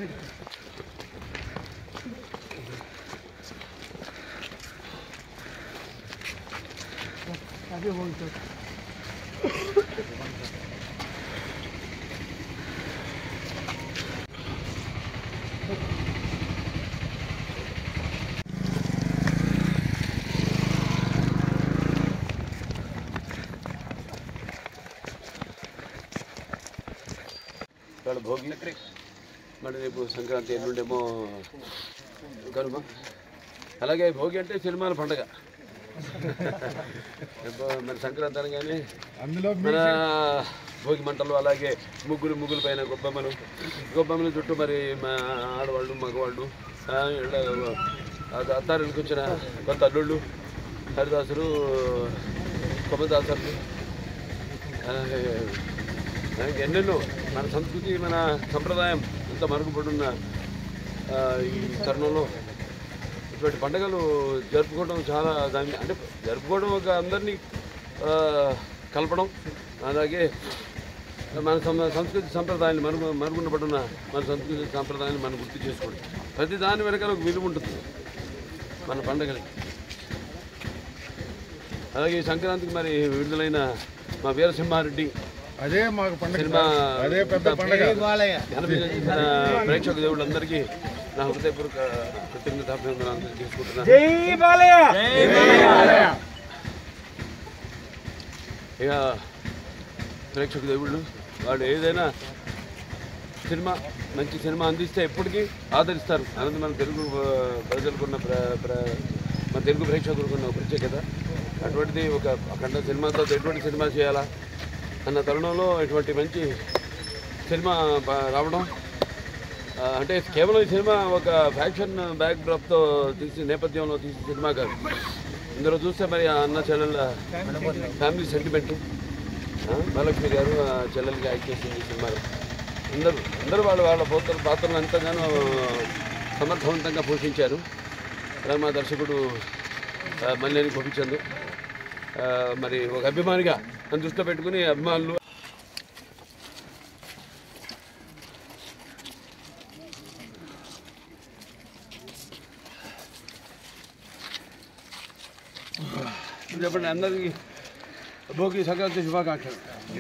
ఇవాళ భోగి మరి రేపు సంక్రాంతి ఎల్లుండేమో కనుమ అలాగే భోగి అంటే సినిమాల పండగ రేపు మరి సంక్రాంతి అనగానే మన భోగి మంటలు అలాగే ముగ్గులు ముగ్గుల పైన గొబ్బమ్మలు గొబ్బమ్మల చుట్టూ మరి మా ఆడవాళ్ళు మగవాళ్ళు ఆ, ఇళ్ళ- ఆ అత్తారింటికి వచ్చిన కొత్త అల్లుళ్ళు హరిదాసులు కొమ్మదాసరులు అలాగే అలాగే ఎన్నెన్నో మన సంస్కృతి మన సంప్రదాయం అంత మరుగుపడున్న ఆ, ఈ తరుణంలో ఇటువంటి పండుగలు జరుపుకోవడం చాలా దాన్ని అంటే జరుపుకోవడం ఒక అందరినీ ఆ, కలపడం అలాగే మన సం- సంస్కృతి సంప్రదాయాన్ని మరుగు మరుగుండబడిన మన సంస్కృతి సంప్రదాయాన్ని మనం గుర్తు చేసుకోవడం ప్రతి దాని వెనకాల ఒక విలువ ఉంటుంది మన పండుగలకి అలాగే ఈ సంక్రాంతికి మరి విడుదలైన మా వీరసింహారెడ్డి అదే మాకు పండుగ సినిమా అదే పెద్ద పండుగ కనిపించిన ప్రేక్షక దేవుళ్ళందరికీ నా హృదయపూర్వక కృతజ్ఞతాభివందనాలు తీసుకుంటున్నాను ఇక ప్రేక్షక దేవుళ్ళు వాళ్ళు ఏదైనా సినిమా మంచి సినిమా అందిస్తే ఎప్పటికీ ఆదరిస్తారు అనేది మన తెలుగు ఆ, ప్రజలకున్న ప్ర ప్ర మన తెలుగు ప్రేక్షకులకున్న ఒక ప్రత్యేకత అటువంటిది ఒక అఖండ సినిమాతో ఎటువంటి సినిమా చేయాలా అన్న తరుణంలో ఇటువంటి మంచి సినిమా బా- రావడం ఆ, అంటే కేవలం ఈ సినిమా ఒక ఫ్యాక్షన్ బ్యాక్ డ్రాప్తో తీసి నేపథ్యంలో తీసిన సినిమా కాదు ఇందులో చూస్తే మరి ఆ అన్న చెల్లెళ్ళ ఫ్యామిలీ సెంటిమెంట్ మహాలక్ష్మి గారు ఆ చెల్లెలకి యాక్ట్ చేసింది ఈ సినిమాలో అందరూ అందరూ వాళ్ళు వాళ్ళ పాత్ర పాత్రలు ఎంతగానో సమర్థవంతంగా పోషించారు అలాగే మా దర్శకుడు ఆ, మల్లేని గోపిచంద్ ఆ, మరి ఒక అభిమానిగా నన్ను దృష్టిలో పెట్టుకుని అభిమానులు చెప్పండి అందరికీ భోగి సంక్రాంతి శుభాకాంక్షలు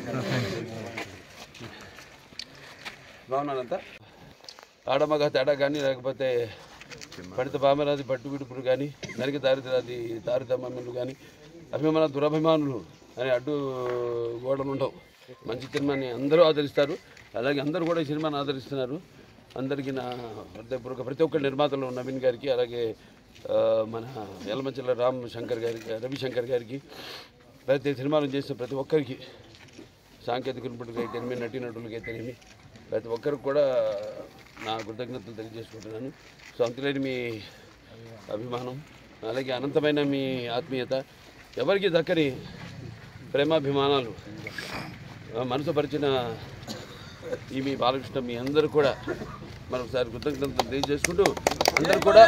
బాగున్నానంతా ఆడమగ తేడా కానీ లేకపోతే పడిత బామరాది పట్టు విడుపులు కానీ నరికి దారిద్రాది తారితమ్మలు కానీ అభిమాన దురభిమానులు అనే అడ్డు గోడలు ఉండవు మంచి సినిమాని అందరూ ఆదరిస్తారు అలాగే అందరూ కూడా ఈ సినిమాని ఆదరిస్తున్నారు అందరికీ నా హృదయపూర్వక ప్రతి ఒక్క నిర్మాతలు నవీన్ గారికి అలాగే ఆ, మన యలమంచిల రామ్ శంకర్ గారికి రవిశంకర్ గారికి ప్రతి సినిమాలు చేసిన ప్రతి ఒక్కరికి సాంకేతిక నిపుణులకి అయితేనేమి నటీనటులకి అయితేనేమి ప్రతి ఒక్కరికి కూడా నా కృతజ్ఞతలు తెలియజేసుకుంటున్నాను సో అంతులేని మీ అభిమానం అలాగే అనంతమైన మీ ఆత్మీయత ఎవరికి దక్కని ప్రేమాభిమానాలు ఆ, మనసుపరిచిన ఈ మీ బాలకృష్ణ మీ అందరూ కూడా మరొకసారి కృతజ్ఞతలు తెలియజేసుకుంటూ అందరూ కూడా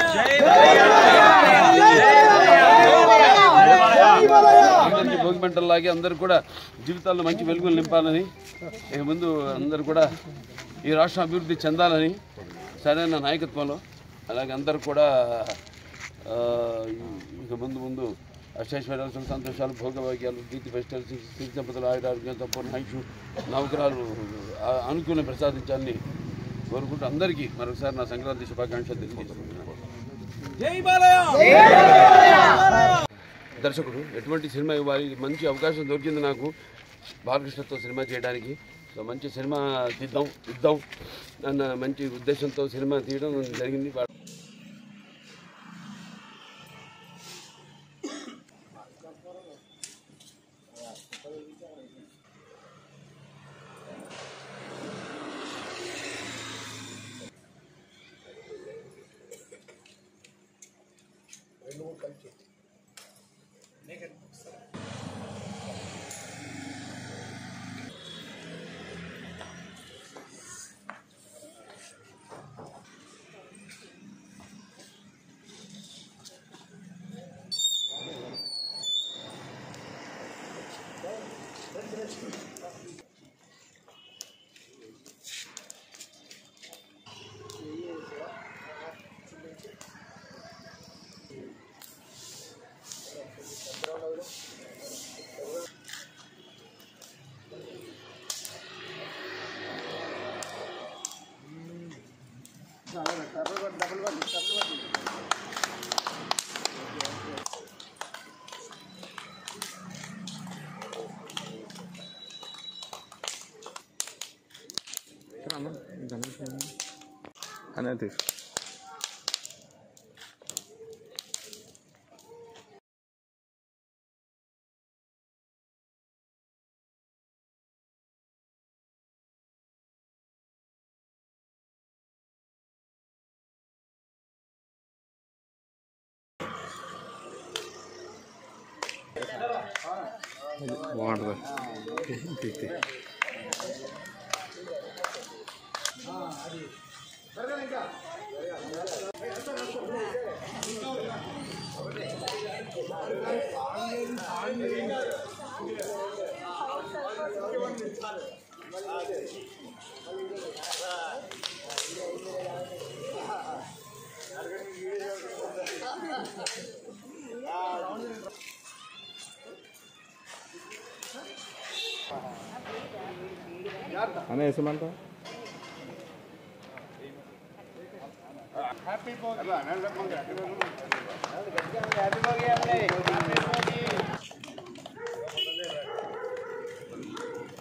అందరికీ భోగి మంటల్లాగే అందరూ కూడా జీవితాల్లో మంచి వెలుగులు నింపాలని ఇక ముందు అందరూ కూడా ఈ రాష్ట్రం అభివృద్ధి చెందాలని సరైన నాయకత్వంలో అలాగే అందరూ కూడా ఆ, ఇక ముందు ముందు అష్టైశ్వర్యాలు సుఖ సంతోషాలు భోగభాగ్యాలు దీతి ఫెస్టివల్ సిరి సంపదలు ఆయుర ఆరోగ్యం సంపూర్ణ ఆయుష్ నవగ్రహాలు ఆ, అనుకూలం ప్రసాదించాలని కోరుకుంటూ అందరికీ మరొకసారి నా సంక్రాంతి శుభాకాంక్షలు తెలియజేస్తున్నాను దర్శకుడు ఎటువంటి సినిమా ఇవ్వాలి మంచి అవకాశం దొరికింది నాకు బాలకృష్ణతో సినిమా చేయడానికి సో మంచి సినిమా తీద్దాం ఇద్దాం అన్న మంచి ఉద్దేశంతో సినిమా తీయడం జరిగింది అనేది తీసు బాగుంటుంది అనే వేసమంట హ్యాపీ